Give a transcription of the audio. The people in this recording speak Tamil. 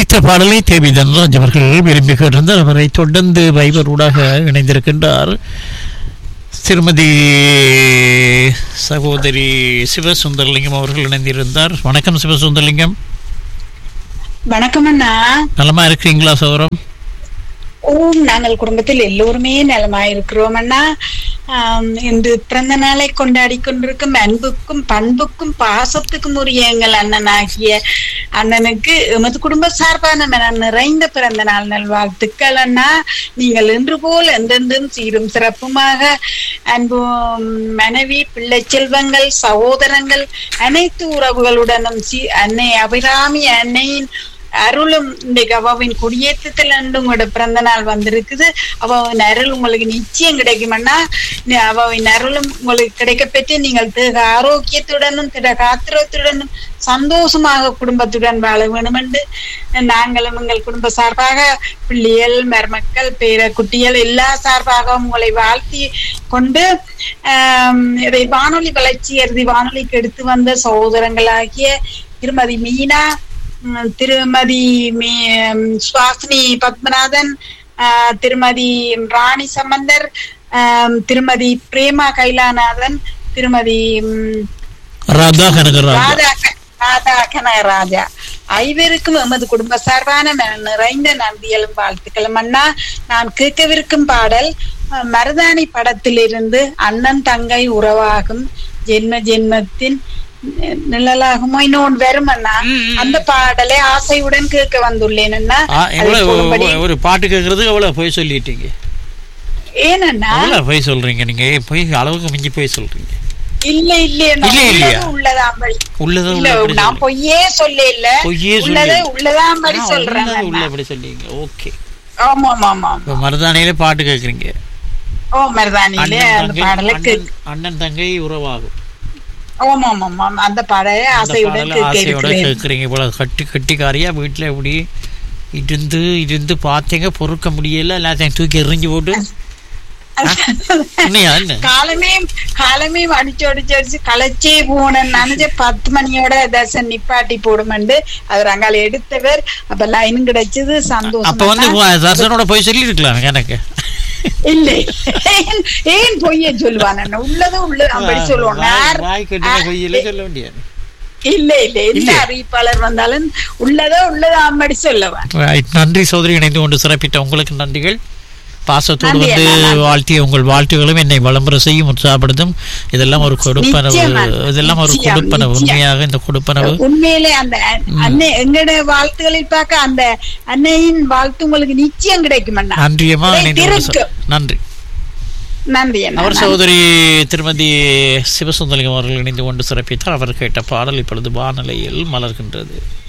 ஒலித்த பாடலை தேவி தனராஜ் அவர்கள் விரும்பி கேட்டிருந்தார் அவரை தொடர்ந்து வைபர் ஊடாக இணைந்திருக்கின்றார் திருமதி சகோதரி சிவசுந்தரலிங்கம் அவர்கள் இணைந்திருந்தார் வணக்கம் சிவசுந்தரலிங்கம் வணக்கம் அண்ணா நலமா இருக்கிறீங்களா சௌரம் ஓம் நாங்கள் குடும்பத்தில் எல்லோருமே நலமாயிருக்கிறோம் அண்ணா ஆம், இன்று பிறந்த நாளை கொண்டாடி கொண்டிருக்கும் அன்புக்கும் பண்புக்கும் பாசத்துக்கும் உரிய எங்கள் அண்ணனாகிய அண்ணனுக்கு எமது குடும்ப சார்பான மன நிறைந்த பிறந்த நாள் நல்வாழ்த்துக்கள் அண்ணா நீங்கள் இன்று போல் என்றென்றும் சீரும் சிறப்புமாக அன்பு மனைவி பிள்ளை செல்வங்கள் சகோதரங்கள் அனைத்து உறவுகளுடனும் சி அன்னை அபிராமி அன்னையின் அருளும் இன்றைக்கு அவாவின் குடியேற்றத்தில் அன்று உங்களோட பிறந்த நாள் வந்திருக்குது அவாவின் அருள் உங்களுக்கு நிச்சயம் கிடைக்குமண்ணா நி- அவாவின் அருளும் உங்களுக்கு கிடைக்க பெற்று நீங்கள் திக ஆரோக்கியத்துடனும் திட காத்திரத்துடனும் சந்தோஷமாக குடும்பத்துடன் வாழ வேண்டும் என்று நாங்களும் எங்கள் குடும்ப சார்பாக பிள்ளைகள் மருமக்கள் பேர குட்டிகள் எல்லா சார்பாக உங்களை வாழ்த்தி கொண்டு ஆம், இதை வானொலி வளர்ச்சி அறுதி வானொலிக்கு எடுத்து வந்த சகோதரங்களாகிய திருமதி மீனா உம், திருமதி மீ- உம், சுவாசினி பத்மநாதன் ஆஹ், திருமதி ராணி சம்பந்தர் ஆம், திருமதி பிரேமா கைலாநாதன் திருமதி உம், ராதா கனகராஜா ராதா ராதா கனகராஜா ஐவருக்கும் எமது குடும்ப சார்பான ந- நிறைந்த நன்றிகளும் வாழ்த்துக்களும் அண்ணா நான் கேட்கவிருக்கும் பாடல் அஹ், மருதாணி படத்திலிருந்து அண்ணன் தங்கை உறவாகும் ஜென்ம ஜென்மத்தின் நி- நிழலாகுமோ இன்னொன்று வரும் அண்ணா அந்த பாடலை ஆசையுடன் கேட்க வந்துள்ளேன் அண்ணா ஆ, அதை எவ்வளவு போடும்படி ஒரு பாட்டு கேட்கறதுக்கு எவ்வளவு போய் சொல்லிட்டீங்க ஏனண்ணா எவ்வளவு போய் சொல்றீங்க நீங்க ஏன் போய் அளவுக்கு மிஞ்சி போய் சொல்றீங்க இல்ல இல்லையா இல்ல, இல்லையா? உள்ளதாம்படி உள்ளதா இல்ல உள்ளபடி நான் பொய்யே சொல்ல இல்ல பொய்யே உள்ளதை சொல்லி உள்ளதாம்படி சொல்றேன் அண்ணா. உள்ளபடி சொல்லிங்க ஓகே ஆமா ஆமா ஆமா இப்ப மருதானையில பாட்டு கேக்குறீங்க ஓ மருதானியில அண்ணன் அந்த தங்கை பாடலை அண்ணன் அண்ணன் தங்கை உறவாகும் ஆமா ஆமா ஆமா அந்த பாடலை அந்த ஆசையுடன் பாடலை கேட்க ஆசையோட இருக்கிறேன் கேக்குறீங்க போல கட்டி கட்டிக்காரியா வீட்டுல எப்படி இருந்து இருந்து பார்த்தீங்க பொறுக்க முடியல எல்லாத்தையும் தூக்கி எறிஞ்சு போட்டு உண்மையா என்ன காலமே காலமே அடிச்சு அடிச்சு அடிச்சு களைச்சே போனேன் நினைச்ச பத்து மணியோட தர்சன் நிப்பாட்டி போடுமெண்டு அவர் அங்கால எடுத்தவர் அப்ப லைனும் கிடைச்சது சந்தோஷம் அப்ப வந்து அண்ணா. தர்சனோட போய் சொல்லி இருக்கலாம் எனக்கு இல்லை ஏன் ஏன் பொய்ய சொல்லுவான் அண்ணா உள்ளது உள்ளது அப்படி சொல்லுவோம் வாய்- வாய் கட்டின பொய்யில சொல்ல முடியாது இல்ல இல்ல எந்த இல்ல. அறிவிப்பாளர் வந்தாலும் உள்ளதோ உள்ளதோ அம்படி சொல்லுவான் Right. நன்றி சோதரி இணைந்து கொண்டு சிறப்பித்த உங்களுக்கு நன்றிகள் பாசத்தோடு நன்றி வந்து அண்ணா, நன்றி. வாழ்த்திய உங்கள் வாழ்த்துகளும் என்னை விளம்பரம் செய்யும் உற்சாகப்படுத்தும் இதெல்லாம் ஒரு கொடுப்பனவு நிச்சயமா. இதெல்லாம் ஒரு நிச்சயம், கொடுப்பனவு நிச்சயம். உண்மையாக இந்த கொடுப்பனவு உண்மையிலே அந்த அன்னை எங்கட வாழ்த்துக்களில் பார்க்க அந்த அன்னையின் வாழ்த்து உங்களுக்கு நிச்சயம் கிடைக்கும் அண்ணா நன்றியமா இணைந்து கொண்டு ச- கிடைத்திருக்கும். நன்றி நன்றி அண்ணா அவர் சகோதரி திருமதி சிவசுந்தலிங்கம் அவர்கள் இணைந்து கொண்டு சிறப்பித்தார் அவர் கேட்ட பாடல் இப்பொழுது வானிலையில் மலர்கின்றது